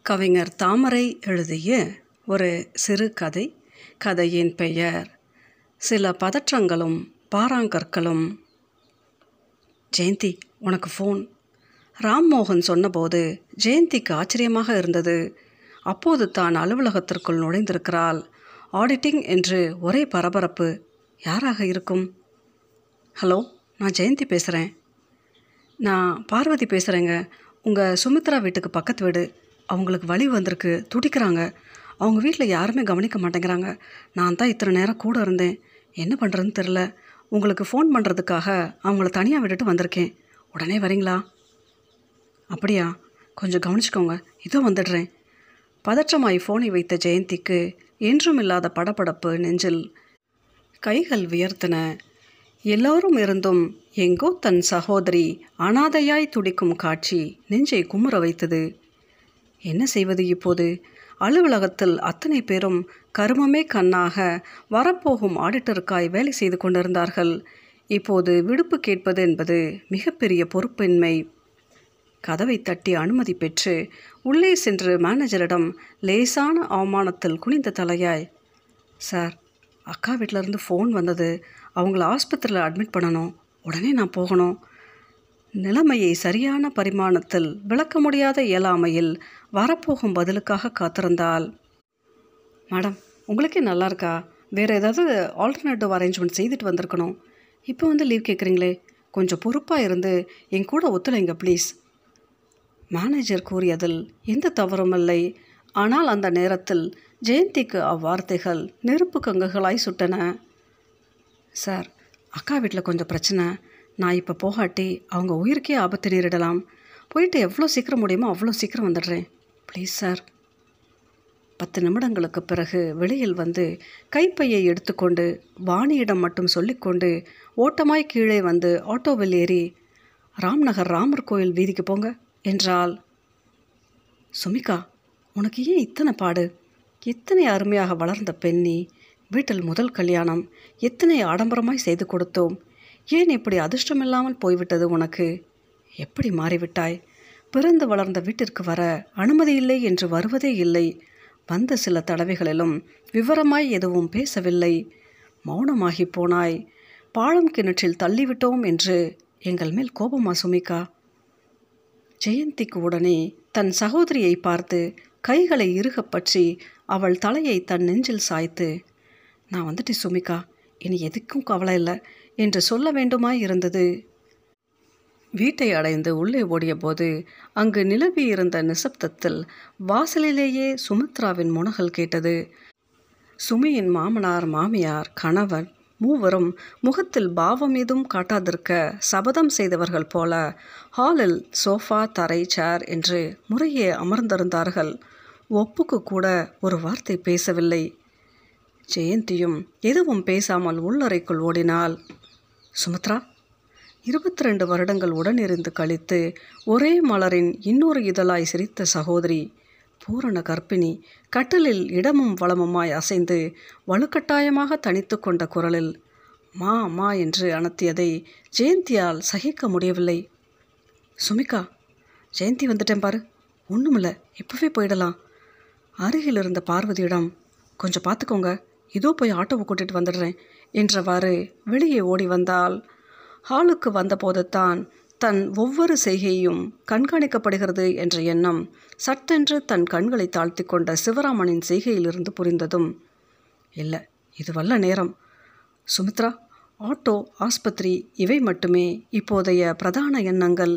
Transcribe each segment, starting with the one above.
கவிஞர் தாமரை எழுதிய ஒரு சிறு கதை கதையின் பெயர் சில பதற்றங்களும் பாறாங்கற்களும் ஜெயந்தி உனக்கு ஃபோன் ராம்மோகன் சொன்னபோது ஜெயந்திக்கு ஆச்சரியமாக இருந்தது அப்போது தான் அலுவலகத்திற்குள் நுழைந்திருக்கிறாள் ஆடிட்டிங் என்று ஒரே பரபரப்பு யாராக இருக்கும் ஹலோ நான் ஜெயந்தி பேசுகிறேன் நான் பார்வதி பேசுகிறேங்க உங்கள் சுமித்ரா வீட்டுக்கு பக்கத்து வீடு அவங்களுக்கு வலி வந்திருக்கு துடிக்கிறாங்க அவங்க வீட்டில் யாருமே கவனிக்க மாட்டேங்கிறாங்க நான் தான் இத்தனை நேரம் கூட இருந்தேன் என்ன பண்ணுறதுன்னு தெரில உங்களுக்கு ஃபோன் பண்ணுறதுக்காக அவங்கள தனியாக விட்டுட்டு வந்திருக்கேன் உடனே வரீங்களா அப்படியா கொஞ்சம் கவனிச்சுக்கோங்க இதோ வந்துடுறேன் பதற்றமாய் ஃபோனை வைத்த ஜெயந்திக்கு என்றும் இல்லாத படபடப்பு நெஞ்சில் கைகள் வியர்த்தன எல்லோரும் இருந்தும் எங்கோ தன் சகோதரி அனாதையாய் துடிக்கும் காட்சி நெஞ்சை குமுற வைத்தது என்ன செய்வது இப்போது அலுவலகத்தில் அத்தனை பேரும் கருமமே கண்ணாக வரப்போகும் ஆடிட்டருக்காய் வேலை செய்து கொண்டிருந்தார்கள் இப்போது விடுப்பு கேட்பது என்பது மிகப்பெரிய பொறுப்பின்மை கதவை தட்டி அனுமதி பெற்று உள்ளே சென்று மேனேஜரிடம் லேசான அவமானத்தில் குனிந்த தலையாய் சார் அக்கா வீட்டிலேருந்து ஃபோன் வந்தது அவங்கள ஆஸ்பத்திரியில் அட்மிட் பண்ணணும் உடனே நான் போகணும் நிலைமையை சரியான பரிமாணத்தில் விளக்க முடியாத இயலாமையில் வரப்போகும் பதிலுக்காக காத்திருந்தாள் மேடம் உங்களுக்கே நல்லா இருக்கா வேறு ஏதாவது ஆல்டர்னேட்டிவ் அரேஞ்ச்மெண்ட் செய்துட்டு வந்திருக்கணும் இப்போ வந்து லீவ் கேட்குறீங்களே கொஞ்சம் பொறுப்பாக இருந்து என் கூட ஒத்துழைங்க ப்ளீஸ் மேனேஜர் கூறியதில் எந்த தவறும் இல்லை ஆனால் அந்த நேரத்தில் ஜெயந்திக்கு அவ்வார்த்தைகள் நெருப்பு கங்குகளாய் சுட்டன சார் அக்கா வீட்டில் கொஞ்சம் பிரச்சனை நான் இப்போ போகாட்டி அவங்க உயிருக்கே ஆபத்து நேரிடலாம் போயிட்டு எவ்வளோ சீக்கிரம் முடியுமோ அவ்வளோ சீக்கிரம் வந்துடுறேன் ப்ளீஸ் சார் பத்து நிமிடங்களுக்கு பிறகு வெளியில் வந்து கைப்பையை எடுத்துக்கொண்டு வாணியிடம் மட்டும் சொல்லிக்கொண்டு ஓட்டமாய் கீழே வந்து ஆட்டோவில் ஏறி ராம்நகர் ராமர் கோயில் வீதிக்கு போங்க என்றாள் சுமிகா உனக்கு ஏன் இத்தனை பாடு இத்தனை அருமையாக வளர்ந்த பெண்ணி வீட்டில் முதல் கல்யாணம் எத்தனை ஆடம்பரமாய் செய்து கொடுத்தோம் ஏன் இப்படி அதிர்ஷ்டமில்லாமல் போய்விட்டது உனக்கு எப்படி மாறிவிட்டாய் பிறந்து வளர்ந்த வீட்டிற்கு வர அனுமதி இல்லை என்று வருவதே இல்லை வந்த சில தடவைகளிலும் விவரமாய் எதுவும் பேசவில்லை மௌனமாகி போனாய் பாழம் கிணற்றில் தள்ளிவிட்டோம் என்று எங்கள் மேல் கோபமா சுமிகா ஜெயந்திக்கு உடனே தன் சகோதரியை பார்த்து கைகளை இறுகப் பற்றி அவள் தலையை தன் நெஞ்சில் சாய்த்து நான் வந்துட்டு சுமிகா இனி எதுக்கும் கவலை இல்லை என்று சொல்ல வேண்டுமாய் இருந்தது வீட்டை அடைந்து உள்ளே ஓடியபோது அங்கு நிலவி இருந்த நிசப்தத்தில் வாசலிலேயே சுமித்ராவின் முனகல் கேட்டது சுமியின் மாமனார் மாமியார் கணவன் மூவரும் முகத்தில் பாவம் ஏதும் காட்டாதிருக்க சபதம் செய்தவர்கள் போல ஹாலில் சோஃபா தரை சேர் என்று முறையே அமர்ந்திருந்தார்கள் ஒப்புக்கு கூட ஒரு வார்த்தை பேசவில்லை ஜெயந்தியும் எதுவும் பேசாமல் உள்ளறைக்குள் ஓடினாள் சுமித்ரா இருபத்தி ரெண்டு வருடங்கள் உடனிருந்து கழித்து ஒரே மலரின் இன்னொரு இதழாய் சிரித்த சகோதரி பூரண கர்ப்பிணி கட்டிலில் இடமும் வளமுமாய் அசைந்து வலுக்கட்டாயமாக தனித்து கொண்ட குரலில் மா மா என்று அனத்தியதை ஜெயந்தியால் சகிக்க முடியவில்லை சுமிகா ஜெயந்தி வந்துட்டேன் பாரு ஒன்றுமில்ல இப்போவே போயிடலாம் அருகில் இருந்த பார்வதியிடம் கொஞ்சம் பார்த்துக்கோங்க இதோ போய் ஆட்டோவை கூட்டிகிட்டு வந்துடுறேன் என்றவாறு வெளியே ஓடி வந்தால் ஹாலுக்கு வந்தபோது தான் தன் ஒவ்வொரு செய்கையும் கண்காணிக்கப்படுகிறது என்ற எண்ணம் சட்டென்று தன் கண்களை தாழ்த்தி கொண்ட சிவராமனின் செய்கையிலிருந்து புரிந்ததும் இல்லை இது வல்ல நேரம் சுமித்ரா ஆட்டோ ஆஸ்பத்திரி இவை மட்டுமே இப்போதைய பிரதான எண்ணங்கள்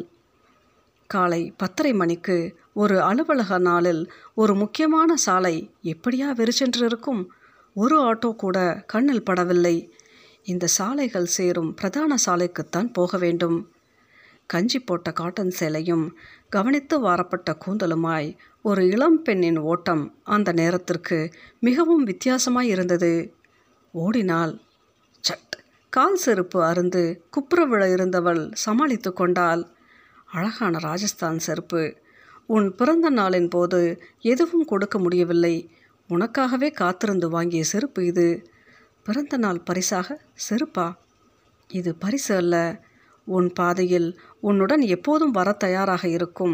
காலை பத்தரை மணிக்கு ஒரு அலுவலக நாளில் ஒரு முக்கியமான சாலை எப்படியா வெறிச்சென்று இருக்கும் ஒரு ஆட்டோ கூட கண்ணில் படவில்லை இந்த சாலைகள் சேரும் பிரதான சாலைக்குத்தான் போக வேண்டும் கஞ்சி போட்ட காட்டன் சேலையும் கவனித்து வாரப்பட்ட கூந்தலுமாய் ஒரு இளம் பெண்ணின் ஓட்டம் அந்த நேரத்திற்கு மிகவும் வித்தியாசமாய் இருந்தது ஓடினாள் சட் கால் செருப்பு அருந்து குப்புற விழ இருந்தவள் சமாளித்து கொண்டாள் அழகான ராஜஸ்தான் செருப்பு உன் பிறந்த நாளின் போது எதுவும் கொடுக்க முடியவில்லை உனக்காகவே காத்திருந்து வாங்கிய செருப்பு இது பிறந்த நாள் பரிசாக செருப்பா இது பரிசு அல்ல உன் பாதையில் உன்னுடன் எப்போதும் வர தயாராக இருக்கும்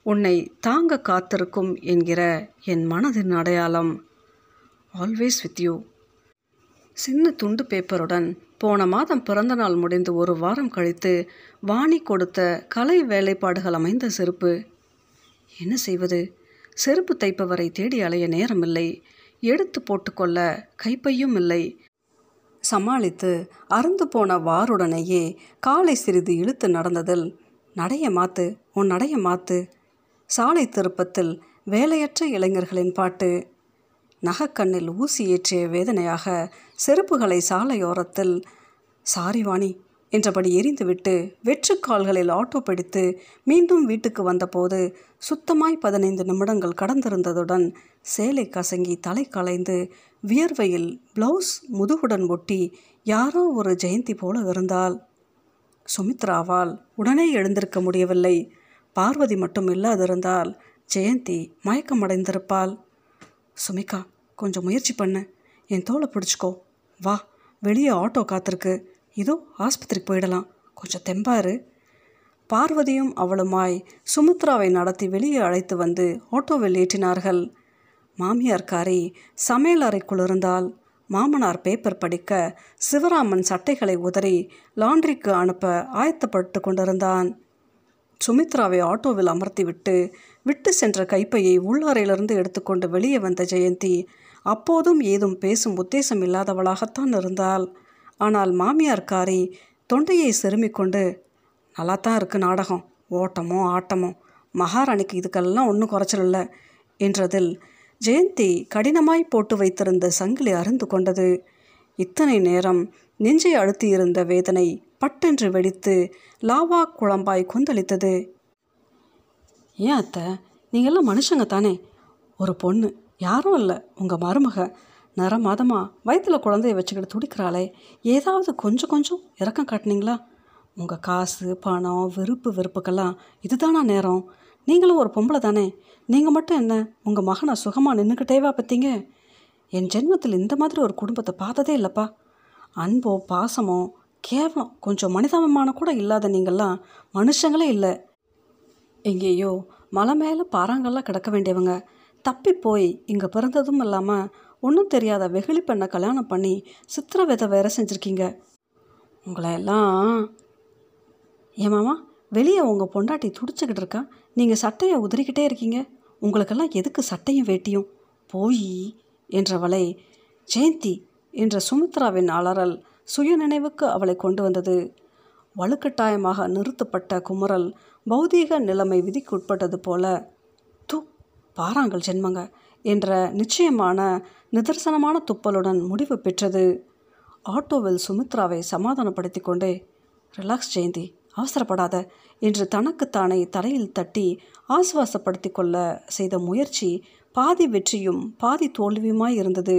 உன்னை தாங்க காத்திருக்கும் என்கிற என் மனதின் அடையாளம் ஆல்வேஸ் வித் யூ சின்ன துண்டு பேப்பருடன் போன மாதம் பிறந்த நாள் முடிந்து ஒரு வாரம் கழித்து வாணி கொடுத்த கலை வேலைப்பாடுகள் அமைந்த செருப்பு என்ன செய்வது செருப்பு தைப்பவரை தேடி அலைய நேரமில்லை எடுத்து போட்டுக்கொள்ள கைப்பையும் இல்லை சமாளித்து அறுந்து போன வாருடனேயே காலை சிறிது இழுத்து நடந்ததில் நடைய மாத்து உன் நடைய மாத்து சாலை திருப்பத்தில் வேலையற்ற இளைஞர்களின் பாட்டு நகக்கண்ணில் ஊசி ஏற்றிய வேதனையாக செருப்புகளை சாலையோரத்தில் சாரி வாணி என்றபடி எரிந்துவிட்டு வெற்றுக்கால்களில் ஆட்டோ பிடித்து மீண்டும் வீட்டுக்கு வந்தபோது சுத்தமாய் பதினைந்து நிமிடங்கள் கடந்திருந்ததுடன் சேலை கசங்கி தலை களைந்து வியர்வையில் பிளவுஸ் முதுகுடன் ஒட்டி யாரோ ஒரு ஜெயந்தி போல இருந்தாள் சுமித்ராவால் உடனே எழுந்திருக்க முடியவில்லை பார்வதி மட்டும் இல்லாதிருந்தால் ஜெயந்தி மயக்கமடைந்திருப்பாள் சுமிகா கொஞ்சம் முயற்சி பண்ணு என் தோலை பிடிச்சிக்கோ வா வெளியே ஆட்டோ காத்திருக்கு இதோ ஆஸ்பத்திரிக்கு போயிடலாம் கொஞ்சம் தெம்பாரு பார்வதியும் அவளுமாய் சுமித்ராவை நடத்தி வெளியே அழைத்து வந்து ஆட்டோவில் ஏற்றினார்கள் மாமியார்காரி சமையல் அறைக்குள் இருந்தால் மாமனார் பேப்பர் படிக்க சிவராமன் சட்டைகளை உதறி லாண்ட்ரிக்கு அனுப்ப ஆயத்தப்பட்டு கொண்டிருந்தான் சுமித்ராவை ஆட்டோவில் அமர்த்திவிட்டு விட்டு சென்ற கைப்பையை உள்ளறையிலிருந்து எடுத்துக்கொண்டு வெளியே வந்த ஜெயந்தி அப்போதும் ஏதும் பேசும் உத்தேசம் இல்லாதவளாகத்தான் இருந்தாள் ஆனால் மாமியார்காரி தொண்டையை செருமிக்கொண்டு நல்லா தான் இருக்குது நாடகம் ஓட்டமோ ஆட்டமோ மகாராணிக்கு இதுக்கெல்லாம் ஒன்றும் குறைச்சல் என்றதில் ஜெயந்தி கடினமாய் போட்டு வைத்திருந்த சங்கிலி அருந்து கொண்டது இத்தனை நேரம் நெஞ்சை அழுத்தியிருந்த வேதனை பட்டென்று வெடித்து லாவா குழம்பாய் கொந்தளித்தது ஏன் அத்தை நீங்கள்லாம் மனுஷங்க தானே ஒரு பொண்ணு யாரும் இல்லை உங்கள் மருமக நிற மாதமாக வயிற்றில் குழந்தைய வச்சுக்கிட்டு துடிக்கிறாளே ஏதாவது கொஞ்சம் கொஞ்சம் இறக்கம் காட்டினீங்களா உங்கள் காசு பணம் விருப்பு வெறுப்புக்கெல்லாம் இதுதானா நேரம் நீங்களும் ஒரு பொம்பளை தானே நீங்கள் மட்டும் என்ன உங்கள் மகனை சுகமாக நின்றுக்கிட்டேவா பார்த்தீங்க என் ஜென்மத்தில் இந்த மாதிரி ஒரு குடும்பத்தை பார்த்ததே இல்லைப்பா அன்போ பாசமோ கேவலம் கொஞ்சம் மனிதாபிமானம் கூட இல்லாத நீங்கள்லாம் மனுஷங்களே இல்லை எங்கேயோ மலை மேலே பாறாங்கல்லாம் கிடக்க வேண்டியவங்க தப்பி போய் இங்கே பிறந்ததும் இல்லாமல் ஒன்றும் தெரியாத வெகுளி பெண்ணை கல்யாணம் பண்ணி சித்திர விதை வேற செஞ்சுருக்கீங்க உங்களை எல்லாம் ஏன் மாமா வெளியே உங்கள் பொண்டாட்டி துடிச்சுக்கிட்டு இருக்கா நீங்கள் சட்டையை உதறிக்கிட்டே இருக்கீங்க உங்களுக்கெல்லாம் எதுக்கு சட்டையும் வேட்டியும் போய் என்றவளை ஜெயந்தி என்ற சுமித்ராவின் அலறல் சுயநினைவுக்கு அவளை கொண்டு வந்தது வலுக்கட்டாயமாக நிறுத்தப்பட்ட குமுறல் பௌதீக நிலைமை விதிக்குட்பட்டது போல து பாராங்கள் ஜென்மங்க என்ற நிச்சயமான நிதர்சனமான துப்பலுடன் முடிவு பெற்றது ஆட்டோவில் சுமித்ராவை சமாதானப்படுத்தி கொண்டே ரிலாக்ஸ் ஜெயந்தி அவசரப்படாத என்று தனக்குத்தானே தலையில் தட்டி ஆசுவாசப்படுத்தி கொள்ள செய்த முயற்சி பாதி வெற்றியும் பாதி தோல்வியுமாய் இருந்தது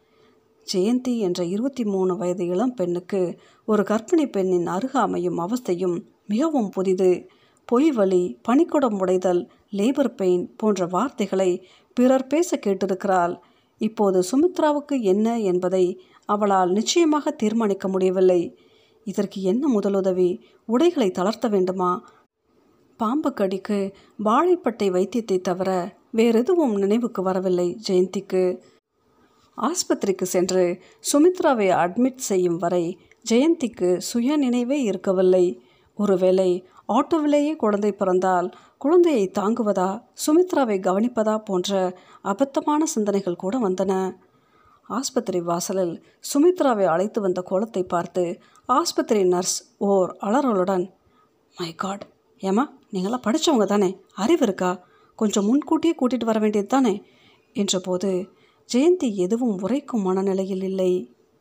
ஜெயந்தி என்ற இருபத்தி மூணு வயது இளம் பெண்ணுக்கு ஒரு கர்ப்பிணி பெண்ணின் அருகாமையும் அவஸ்தையும் மிகவும் புதிது பொய் வலி பனிக்குடம் உடைதல் லேபர் பெயின் போன்ற வார்த்தைகளை பிறர் பேச கேட்டிருக்கிறாள் இப்போது சுமித்ராவுக்கு என்ன என்பதை அவளால் நிச்சயமாக தீர்மானிக்க முடியவில்லை இதற்கு என்ன முதலுதவி உடைகளை தளர்த்த வேண்டுமா பாம்பு கடிக்கு வாழைப்பட்டை வைத்தியத்தை தவிர வேறெதுவும் நினைவுக்கு வரவில்லை ஜெயந்திக்கு ஆஸ்பத்திரிக்கு சென்று சுமித்ராவை அட்மிட் செய்யும் வரை ஜெயந்திக்கு சுய நினைவே இருக்கவில்லை ஒருவேளை ஆட்டோவிலேயே குழந்தை பிறந்தால் குழந்தையை தாங்குவதா சுமித்ராவை கவனிப்பதா போன்ற அபத்தமான சிந்தனைகள் கூட வந்தன ஆஸ்பத்திரி வாசலில் சுமித்ராவை அழைத்து வந்த கோலத்தை பார்த்து ஆஸ்பத்திரி நர்ஸ் ஓர் அலறலுடன் மை காட் ஏமா நீங்களாம் படித்தவங்க தானே அறிவு இருக்கா கொஞ்சம் முன்கூட்டியே கூட்டிகிட்டு வர வேண்டியது தானே என்றபோது ஜெயந்தி எதுவும் உரைக்கும் மனநிலையில் இல்லை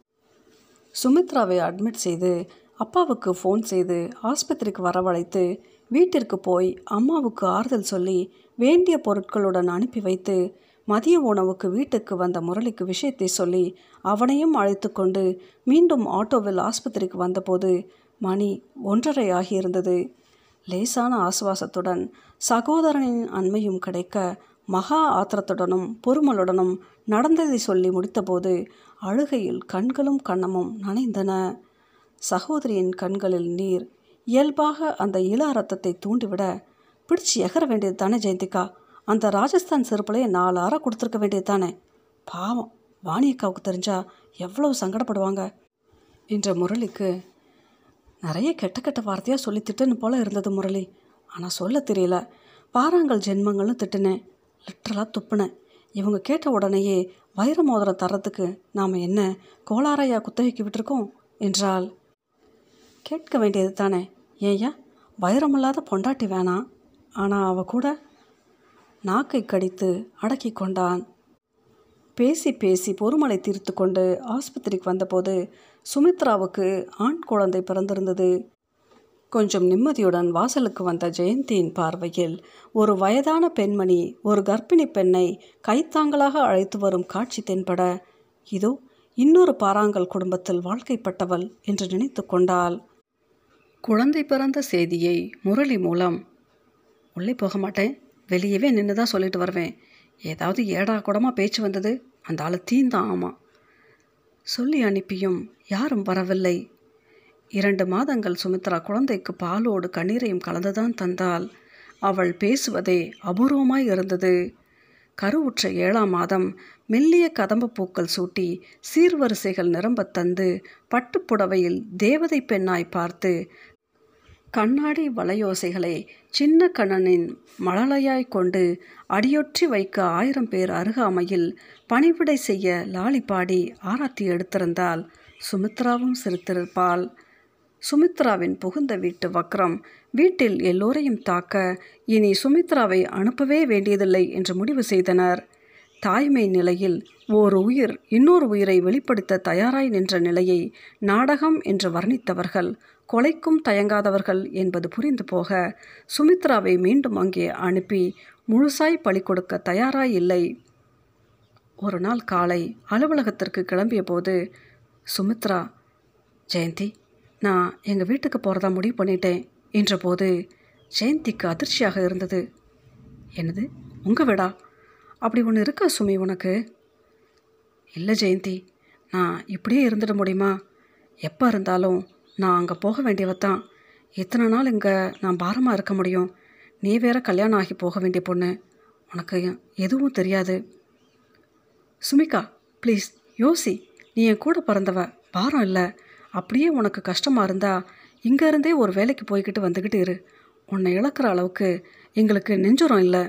சுமித்ராவை அட்மிட் செய்து அப்பாவுக்கு ஃபோன் செய்து ஆஸ்பத்திரிக்கு வரவழைத்து வீட்டிற்கு போய் அம்மாவுக்கு ஆறுதல் சொல்லி வேண்டிய பொருட்களுடன் அனுப்பி வைத்து மதிய உணவுக்கு வீட்டுக்கு வந்த முரளிக்கு விஷயத்தை சொல்லி அவனையும் அழைத்து கொண்டு மீண்டும் ஆட்டோவில் ஆஸ்பத்திரிக்கு வந்தபோது மணி ஒன்றரை ஆகியிருந்தது லேசான ஆசுவாசத்துடன் சகோதரனின் அண்மையும் கிடைக்க மகா ஆத்திரத்துடனும் பொறுமலுடனும் நடந்ததை சொல்லி முடித்தபோது அழுகையில் கண்களும் கண்ணமும் நனைந்தன சகோதரியின் கண்களில் நீர் இயல்பாக அந்த இள ரத்தத்தை தூண்டிவிட பிடிச்சி எகர வேண்டியது தானே ஜெயந்திக்கா அந்த ராஜஸ்தான் செருப்புலையே நாலு அறை கொடுத்துருக்க வேண்டியது தானே பாவம் வாணியக்காவுக்கு தெரிஞ்சா எவ்வளவு சங்கடப்படுவாங்க என்ற முரளிக்கு நிறைய கெட்ட கெட்ட வார்த்தையாக சொல்லி திட்டுன்னு போல இருந்தது முரளி ஆனால் சொல்ல தெரியல பாறாங்கல் ஜென்மங்கள்னு திட்டுனேன் லிட்ரலாக துப்புனேன் இவங்க கேட்ட உடனேயே வைர மோதிரம் தர்றதுக்கு நாம் என்ன கோளாரையா குத்தகைக்கு விட்டுருக்கோம் என்றால் கேட்க வேண்டியது தானே ஏய்யா வைரமில்லாத பொண்டாட்டி வேணாம் ஆனால் அவ கூட நாக்கை கடித்து அடக்கி கொண்டான் பேசி பேசி பொறுமலை தீர்த்து கொண்டு ஆஸ்பத்திரிக்கு வந்தபோது சுமித்ராவுக்கு ஆண் குழந்தை பிறந்திருந்தது கொஞ்சம் நிம்மதியுடன் வாசலுக்கு வந்த ஜெயந்தியின் பார்வையில் ஒரு வயதான பெண்மணி ஒரு கர்ப்பிணி பெண்ணை கைத்தாங்களாக அழைத்து வரும் காட்சி தென்பட இதோ இன்னொரு பாறாங்கல் குடும்பத்தில் வாழ்க்கைப்பட்டவள் என்று நினைத்து கொண்டாள் குழந்தை பிறந்த செய்தியை முரளி மூலம் உள்ளே போக மாட்டேன் வெளியவே நின்று தான் சொல்லிட்டு வருவேன் ஏதாவது ஏடா கூடமாக பேச்சு வந்தது அந்த ஆள் தீந்தான் ஆமாம் சொல்லி அனுப்பியும் யாரும் வரவில்லை இரண்டு மாதங்கள் சுமித்ரா குழந்தைக்கு பாலோடு கண்ணீரையும் கலந்துதான் தந்தாள் அவள் பேசுவதே அபூர்வமாய் இருந்தது கருவுற்ற ஏழாம் மாதம் மெல்லிய கதம்ப பூக்கள் சூட்டி சீர்வரிசைகள் நிரம்பத் தந்து பட்டுப்புடவையில் தேவதை பெண்ணாய் பார்த்து கண்ணாடி வளையோசைகளை சின்ன கண்ணனின் மழலையாய் கொண்டு அடியொற்றி வைக்க ஆயிரம் பேர் அருகாமையில் பணிவிடை செய்ய லாலி பாடி ஆராத்தி எடுத்திருந்தால் சுமித்ராவும் சிரித்திருப்பாள் சுமித்ராவின் புகுந்த வீட்டு வக்ரம் வீட்டில் எல்லோரையும் தாக்க இனி சுமித்ராவை அனுப்பவே வேண்டியதில்லை என்று முடிவு செய்தனர் தாய்மை நிலையில் ஓர் உயிர் இன்னொரு உயிரை வெளிப்படுத்த தயாராய் நின்ற நிலையை நாடகம் என்று வர்ணித்தவர்கள் கொலைக்கும் தயங்காதவர்கள் என்பது புரிந்து போக சுமித்ராவை மீண்டும் அங்கே அனுப்பி முழுசாய் பழி கொடுக்க தயாராய் இல்லை ஒரு நாள் காலை அலுவலகத்திற்கு கிளம்பிய போது சுமித்ரா ஜெயந்தி நான் எங்கள் வீட்டுக்கு போகிறதா முடிவு பண்ணிட்டேன் என்றபோது ஜெயந்திக்கு அதிர்ச்சியாக இருந்தது என்னது உங்கள் வீடா அப்படி ஒன்று இருக்கா சுமி உனக்கு இல்லை ஜெயந்தி நான் இப்படியே இருந்துட முடியுமா எப்போ இருந்தாலும் நான் அங்கே போக வேண்டியவ தான் எத்தனை நாள் இங்கே நான் பாரமாக இருக்க முடியும் நீ வேற கல்யாணம் ஆகி போக வேண்டிய பொண்ணு உனக்கு எதுவும் தெரியாது சுமிகா ப்ளீஸ் யோசி நீ என் கூட பிறந்தவ பாரம் இல்லை அப்படியே உனக்கு கஷ்டமாக இருந்தா இங்கேருந்தே ஒரு வேலைக்கு போய்கிட்டு வந்துக்கிட்டு இரு உன்னை இழக்கிற அளவுக்கு எங்களுக்கு நெஞ்சுரம் இல்லை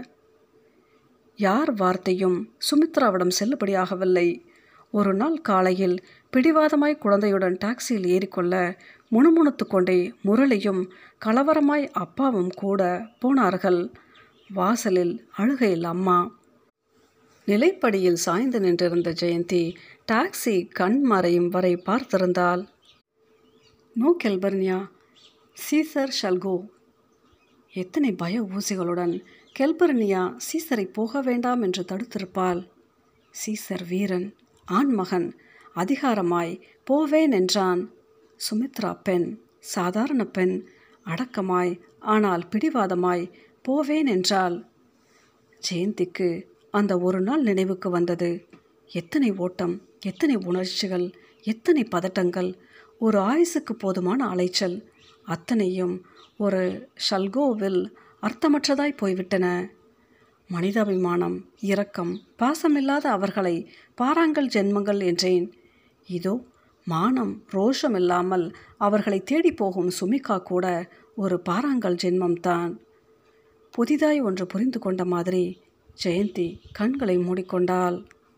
யார் வார்த்தையும் சுமித்ராவிடம் செல்லுபடியாகவில்லை ஒரு நாள் காலையில் பிடிவாதமாய் குழந்தையுடன் டாக்ஸியில் ஏறிக்கொள்ள முணுமுணுத்து கொண்டே முரளியும் கலவரமாய் அப்பாவும் கூட போனார்கள் வாசலில் அழுகையில் அம்மா நிலைப்படியில் சாய்ந்து நின்றிருந்த ஜெயந்தி டாக்ஸி கண் மறையும் வரை பார்த்திருந்தாள் நோ கெல்பர்னியா சீசர் ஷல்கோ எத்தனை பய ஊசிகளுடன் கெல்பர்னியா சீசரை போக வேண்டாம் என்று தடுத்திருப்பாள் சீசர் வீரன் ஆண்மகன் அதிகாரமாய் போவேன் என்றான் சுமித்ரா பெண் சாதாரண பெண் அடக்கமாய் ஆனால் பிடிவாதமாய் போவேன் என்றாள் ஜெயந்திக்கு அந்த ஒரு நாள் நினைவுக்கு வந்தது எத்தனை ஓட்டம் எத்தனை உணர்ச்சிகள் எத்தனை பதட்டங்கள் ஒரு ஆயுசுக்கு போதுமான அலைச்சல் அத்தனையும் ஒரு ஷல்கோவில் அர்த்தமற்றதாய் போய்விட்டன மனிதாபிமானம் இரக்கம் பாசமில்லாத அவர்களை பாராங்கல் ஜென்மங்கள் என்றேன் இதோ மானம் ரோஷம் இல்லாமல் அவர்களை தேடி போகும் சுமிகா கூட ஒரு பாராங்கல் ஜென்மம்தான் புதிதாய் ஒன்று புரிந்து கொண்ட மாதிரி ஜெயந்தி கண்களை மூடிக்கொண்டாள்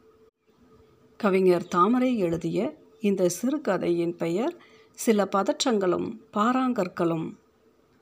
கவிஞர் தாமரை எழுதிய இந்த சிறுகதையின் பெயர் சில பதற்றங்களும் பாராங்கற்களும்